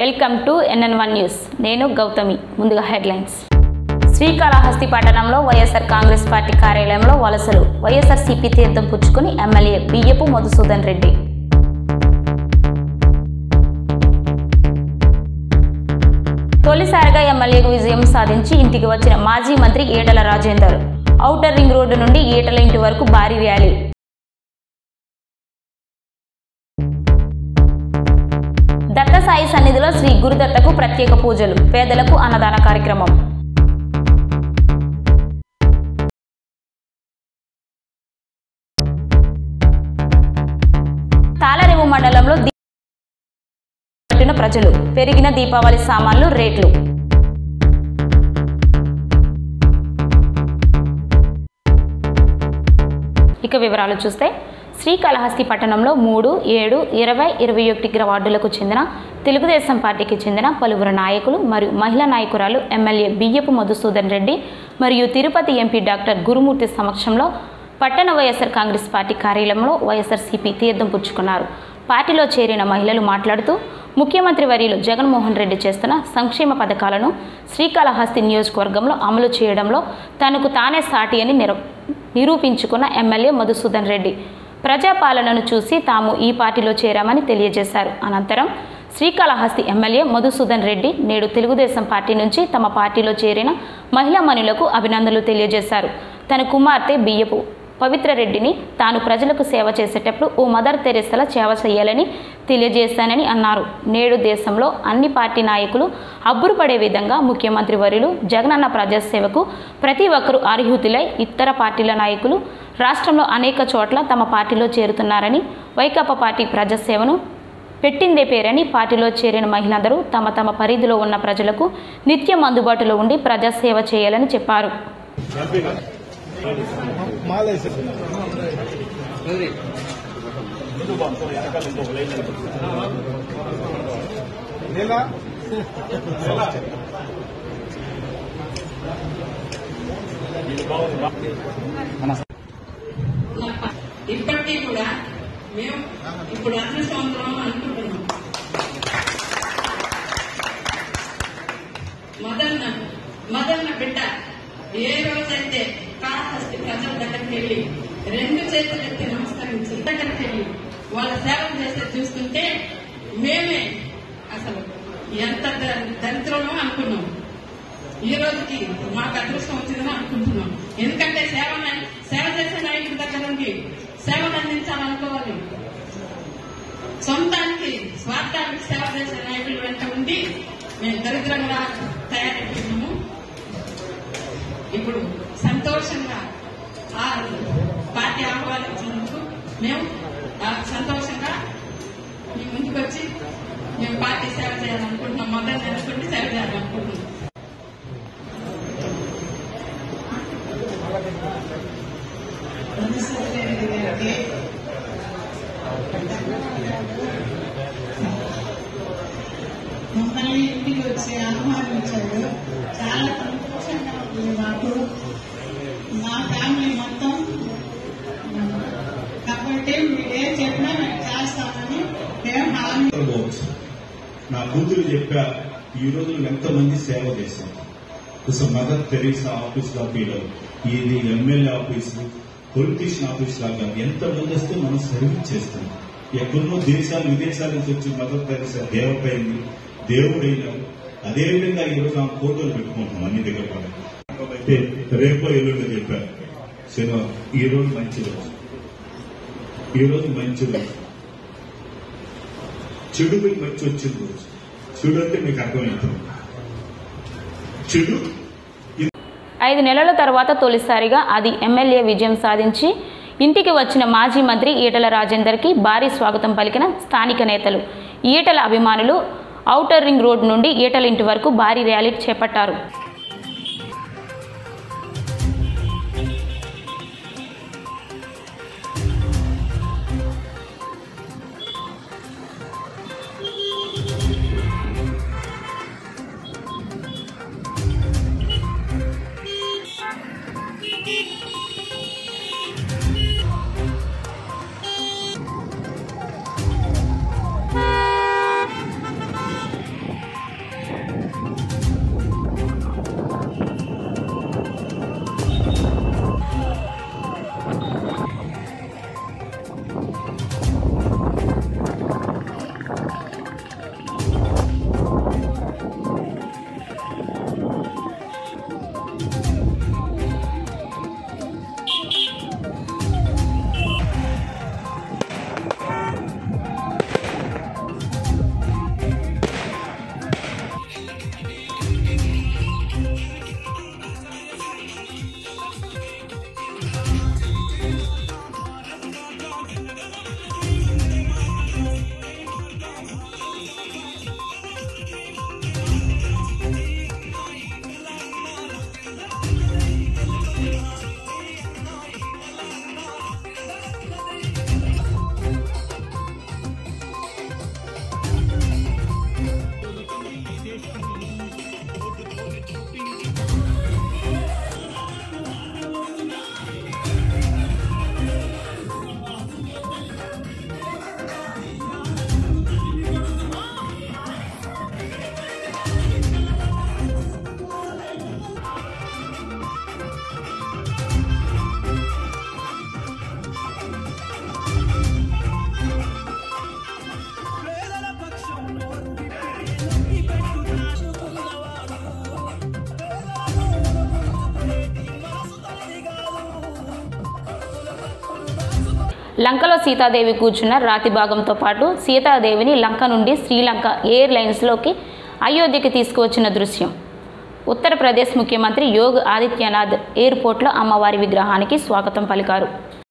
welcome to NN one news నేను గౌతమి ముందుగా headlines Srikalahasti పట్టణంలో వైఎస్ఆర్ కాంగ్రెస్ పార్టీ కార్యాలయంలో వలసలు వైఎస్ఆర్ సిపి తీర్థం పుచ్చుకుని ఎమ్మెల్యే బియ్యపు మధుసూదన్ రెడ్డి తొలిసారిగా ఎమ్మెల్యేకు విజయం సాధించి ఇంటికి వచ్చిన మాజీ మంత్రి Etela Rajender outer ring road నుండి ఈటల ఇంటి వరకు భారీ ర్యాలీ దత్త సాయి సన్నిధిలో శ్రీ గురుదత్తకు ప్రత్యేక పూజలు పేదలకు అన్నదాన కార్యక్రమం తాళరేవు మండలంలో దీ- పట్టిన ప్రజలు పెరిగిన దీపావళి సామాన్లు రేట్లు ఇక వివరాలు చూస్తే శ్రీకాళహస్తి పట్టణంలో మూడు ఏడు ఇరవై ఇరవై ఒకటి వార్డులకు చెందిన తెలుగుదేశం పార్టీకి చెందిన పలువురు నాయకులు మరియు మహిళా నాయకురాలు ఎమ్మెల్యే బియ్యపు మధుసూదన్ రెడ్డి మరియు తిరుపతి ఎంపీ డాక్టర్ గురుమూర్తి సమక్షంలో పట్టణ వైఎస్ఆర్ కాంగ్రెస్ పార్టీ కార్యాలయంలో వైఎస్ఆర్సీపీ తీర్థం పుచ్చుకున్నారు పార్టీలో చేరిన మహిళలు మాట్లాడుతూ ముఖ్యమంత్రి వర్యులు జగన్మోహన్ రెడ్డి చేస్తున్న సంక్షేమ పథకాలను శ్రీకాళహస్తి నియోజకవర్గంలో అమలు చేయడంలో తనకు తానే సాటి అని నిర నిరూపించుకున్న ఎమ్మెల్యే మధుసూదన్ రెడ్డి ప్రజాపాలనను చూసి తాము ఈ పార్టీలో చేరామని తెలియజేశారు అనంతరం శ్రీకాళహస్తి ఎమ్మెల్యే మధుసూదన్ రెడ్డి నేడు తెలుగుదేశం పార్టీ నుంచి తమ పార్టీలో చేరిన మహిళా మనులకు అభినందనలు తెలియజేశారు తన కుమార్తె బియ్యపు పవిత్ర రెడ్డిని తాను ప్రజలకు సేవ చేసేటప్పుడు ఓ మదర్ తెరెసల సేవ చేయాలని తెలియజేశానని అన్నారు నేడు దేశంలో అన్ని పార్టీ నాయకులు అబ్బురుపడే విధంగా ముఖ్యమంత్రి వర్యులు జగనన్న ప్రజాసేవకు ప్రతి ఒక్కరూ అర్హుతులై ఇతర పార్టీల నాయకులు రాష్ట్రంలో అనేక చోట్ల తమ పార్టీలో చేరుతున్నారని వైకాపా పార్టీ ప్రజాసేవను పెట్టిందే పేరని పార్టీలో చేరిన మహిళలందరూ తమ తమ పరిధిలో ఉన్న ప్రజలకు నిత్యం అందుబాటులో ఉండి ప్రజాసేవ చేయాలని చెప్పారు ఇప్పటికీ కూడా మేము ఇప్పుడు అన్ని సంవత్సరం అనుకుంటున్నాం మదన్న మదన్న బిడ్డ ఏ రోజైతే కాళహస్తి ప్రజల దగ్గరికి వెళ్ళి రెండు చేతులు ఎత్తి నమస్కరించి దగ్గరికి వెళ్ళి వాళ్ళ సేవ చేస్తే చూస్తుంటే మేమే అసలు ఎంత ద- దరిద్రమో అనుకున్నాం ఈ రోజుకి మాకు అదృష్టం వచ్చిందని అనుకుంటున్నాం ఎందుకంటే సేవ సేవ చేసే నాయకుడి దగ్గర నుండి సేవలు అందించాలనుకోవాలి సొంతానికి స్వార్థానికి సేవ చేసే నాయకులు వెంట ఉండి మేము దరిద్రంగా తయారైపోతున్నాము ఇప్పుడు సంతోషంగా ఆ పార్టీ ఆహ్వానించినందుకు మేము ఆ సంతోషంగా మీ ముందుకు వచ్చి మేము పార్టీ సేవ చేయాలనుకుంటున్నాం మొదలు తెలుసుకుంటే సేవ చేయాలనుకుంటున్నాం మమ్మల్ని ఇంటికి వచ్చి ఆహ్వానించారు చాలా సంతోషంగా ఉంది మాకు మా ఫ్యామిలీ మొత్తం కాబట్టి మీరు ఏం చెప్పినా మేము చేస్తామని మేము హామీ అనుకోవచ్చు నా కూతురు చెప్పా ఈ రోజు నువ్వు ఎంతమంది సేవ చేశావు అసలు మదర్ తెరీసా ఆఫీస్ లా ఫీల్ ఇది ఎమ్మెల్యే ఆఫీసు పొలిటీషియన్ ఆఫీస్ లాగా ఎంతమంది వస్తే మనం సర్వీస్ చేస్తాం ఎక్కడో దేశాలు విదేశాల నుంచి వచ్చి మదర్ తెరీసా దేవపోయింది దేవుడైనాడు అదేవిధంగా ఈ రోజు ఆ ఫోటోలు పెట్టుకుంటాం అన్ని దగ్గర కూడా అయితే రేపో ఎల్లుండో చెప్పారు శనివారం ఈ రోజు మంచి రోజు ఈ రోజు మంచి రోజు చెడు మీకు మంచి వచ్చింది రోజు చెడు అంటే మీకు అర్థమవుతుంది చెడు ఐదు నెలల తర్వాత తొలిసారిగా అది ఎమ్మెల్యే విజయం సాధించి ఇంటికి వచ్చిన మాజీ మంత్రి ఈటల రాజేందర్కి భారీ స్వాగతం పలికిన స్థానిక నేతలు ఈటల అభిమానులు ఔటర్ రింగ్ రోడ్ నుండి ఈటల ఇంటి వరకు భారీ ర్యాలీ చేపట్టారు లంకలో సీతాదేవి కూర్చున్న రాతి భాగంతో పాటు సీతాదేవిని లంక నుండి శ్రీలంక ఎయిర్ లైన్స్లోకి అయోధ్యకి తీసుకువచ్చిన దృశ్యం ఉత్తరప్రదేశ్ ముఖ్యమంత్రి యోగి ఆదిత్యనాథ్ ఎయిర్పోర్ట్లో అమ్మవారి విగ్రహానికి స్వాగతం పలికారు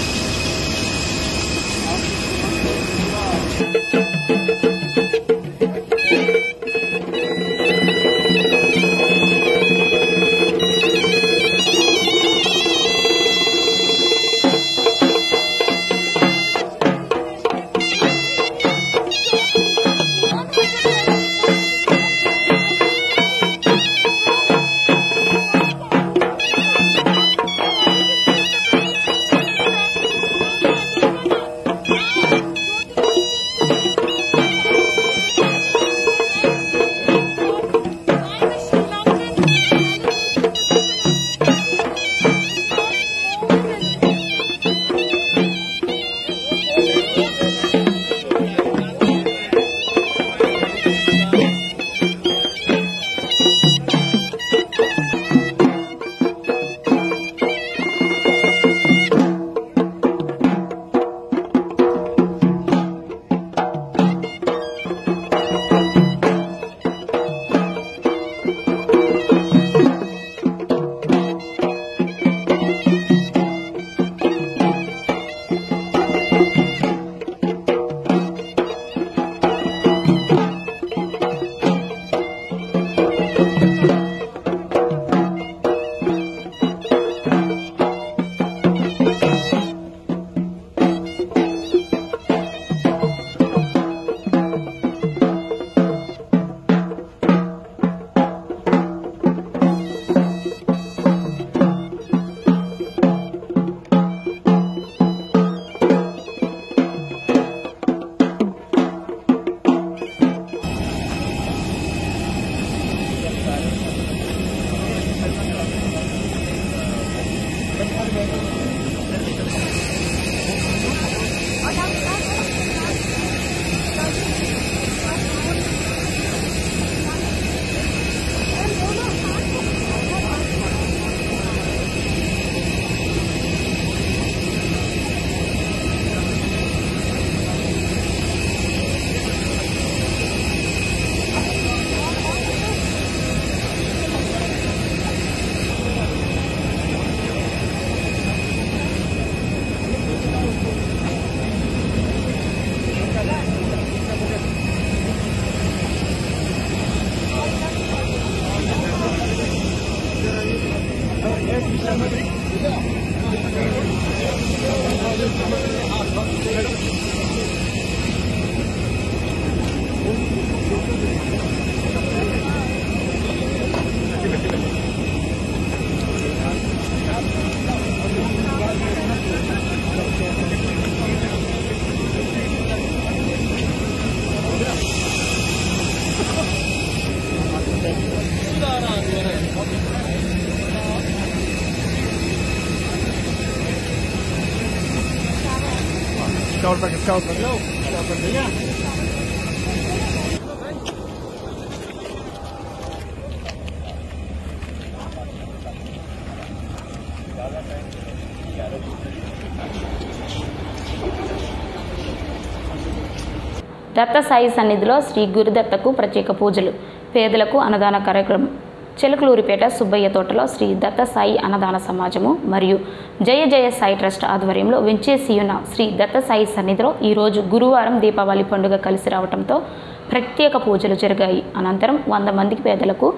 దత్త సాయి సన్నిధిలో శ్రీ గురుదత్తకు ప్రత్యేక పూజలు పేదలకు అన్నదాన కార్యక్రమం చిలకలూరిపేట సుబ్బయ్య తోటలో శ్రీ దత్త సాయి అన్నదాన సమాజము మరియు జయ జయ సాయి ట్రస్ట్ ఆధ్వర్యంలో వెంచేసి ఉన్న శ్రీ దత్త సాయి సన్నిధిలో ఈరోజు గురువారం దీపావళి పండుగ కలిసి రావడంతో ప్రత్యేక పూజలు జరిగాయి అనంతరం వంద మందికి పేదలకు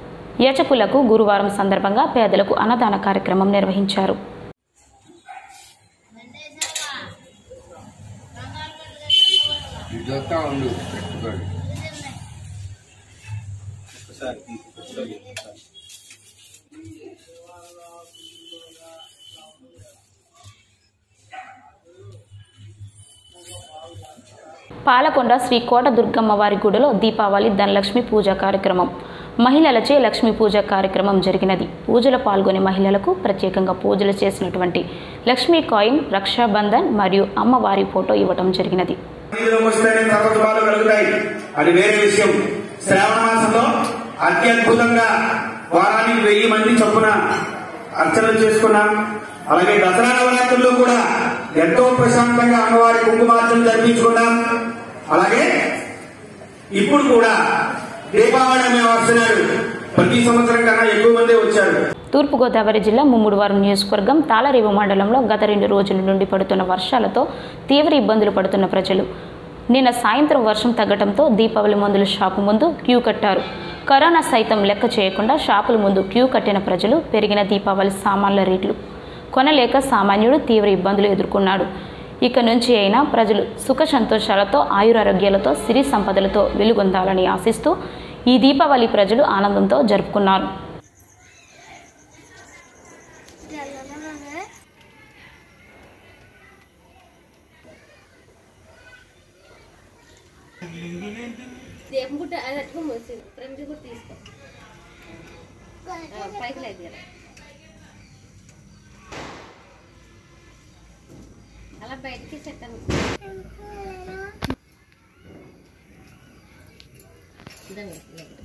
యచకులకు గురువారం సందర్భంగా పేదలకు అన్నదాన కార్యక్రమం నిర్వహించారు ఇదొక్క ఉండు పెట్టుకోండి పాలకొండ శ్రీ కోట దుర్గమ్మ వారి గుడిలో దీపావళి ధనలక్ష్మి పూజ కార్యక్రమం మహిళలచే లక్ష్మీ పూజ కార్యక్రమం జరిగినది పూజలో పాల్గొనే మహిళలకు ప్రత్యేకంగా పూజలు చేసినటువంటి లక్ష్మీ కాయిన్ రక్షాబంధన్ మరియు అమ్మవారి ఫోటో ఇవ్వటం జరిగినది సన్నిధిలోకి వస్తేనే సర్వశుభాలు కలుగుతాయి అది వేరే విషయం శ్రావణ మాసంలో అత్యద్భుతంగా వారానికి వెయ్యి మంది చొప్పున అర్చనలు చేసుకున్నాం అలాగే దసరా నవరాత్రుల్లో కూడా ఎంతో ప్రశాంతంగా అమ్మవారి కుంకుమార్చన జరిపించుకున్నాం అలాగే ఇప్పుడు కూడా దీపావళి అమ్మే వస్తున్నారు ప్రతి సంవత్సరం కన్నా ఎక్కువ మంది వచ్చారు తూర్పుగోదావరి జిల్లా ముమ్ముడివారం నియోజకవర్గం తాళరేవు మండలంలో గత రెండు రోజుల నుండి పడుతున్న వర్షాలతో తీవ్ర ఇబ్బందులు పడుతున్న ప్రజలు నిన్న సాయంత్రం వర్షం తగ్గడంతో దీపావళి మందుల షాపు ముందు క్యూ కట్టారు కరోనా సైతం లెక్క చేయకుండా షాపుల ముందు క్యూ కట్టిన ప్రజలు పెరిగిన దీపావళి సామాన్ల రేట్లు కొనలేక సామాన్యుడు తీవ్ర ఇబ్బందులు ఎదుర్కొన్నాడు ఇక నుంచి అయినా ప్రజలు సుఖ సంతోషాలతో ఆయురారోగ్యాలతో సిరి సంపదలతో వెలుగొందాలని ఆశిస్తూ ఈ దీపావళి ప్రజలు ఆనందంతో జరుపుకున్నారు దీపం గుట్ట అది అట్టుకుని మూసింది ఫ్రెండ్ కూడా తీసుకో ఆ, పైకి లేదు కదా అలా బయటికి సెట్ ఇదండి